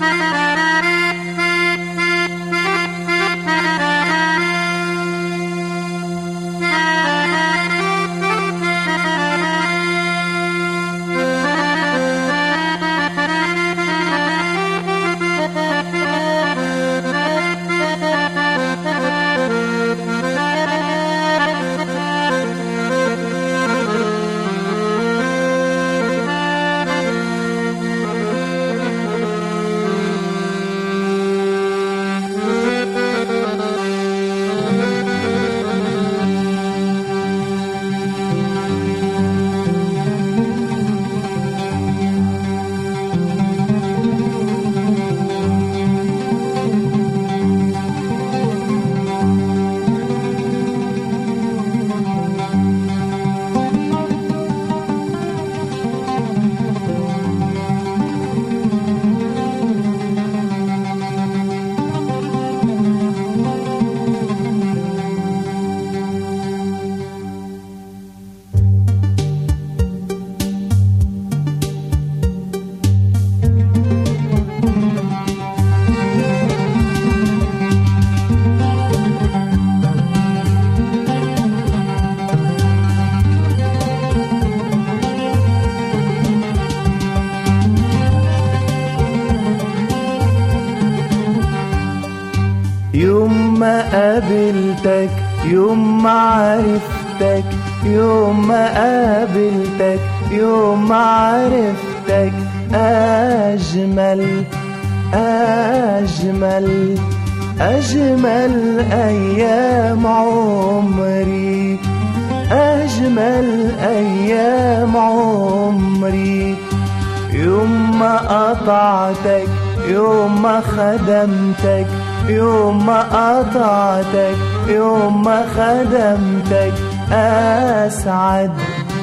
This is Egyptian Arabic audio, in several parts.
يوم ما قابلتك يوم ما عرفتك يوم ما قابلتك يوم ما عرفتك أجمل أجمل أجمل أيام عمري أجمل أيام عمري يوم ما قطعتك يوم ما خدمتك يوم ما قطعتك يوم ما خدمتك أسعد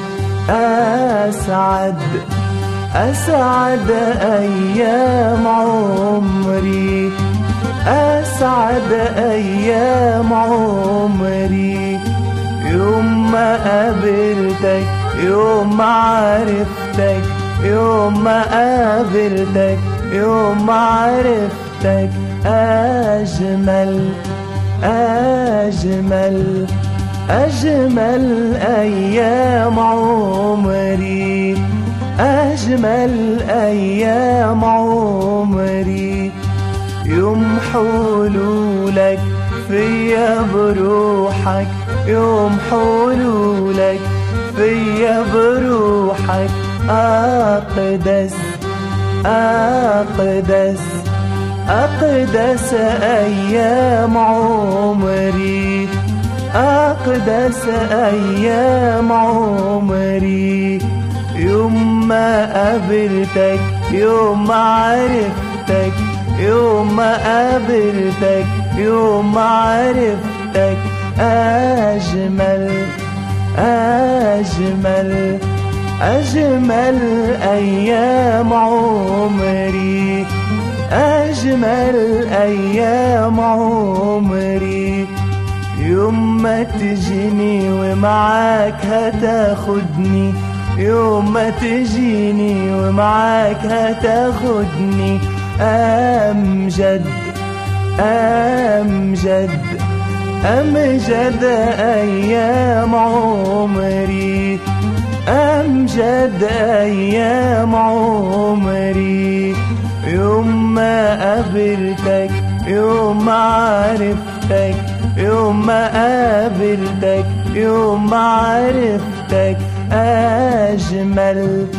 أسعد أسعد أيام عمري أسعد أيام عمري يوم ما قابلتك يوم ما عرفتك يوم ما قابلتك يوم ما عرفتك أجمل أجمل أجمل أيام عمري أجمل أيام عمري يوم حلولك فيا بروحك يوم حلولك فيا بروحك أقدس أقدس أقدس أيام عمري أقدس أيام عمري يوم ما قابلتك يوم ما عرفتك يوم ما قابلتك يوم ما عرفتك أجمل أجمل أجمل أيام عمري أجمل أيام عمري يوم ما تجيني ومعاك هتاخدني يوم ما تجيني ومعاك هتاخدني أمجد أمجد أمجد أيام عمري أمجد أيام عمري يوم ما قابلتك يوم ما عرفتك يوم ما قابلتك يوم ما عرفتك أجمل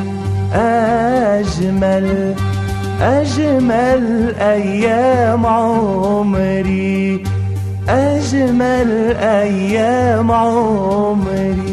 أجمل أجمل أيام عمري أجمل أيام عمري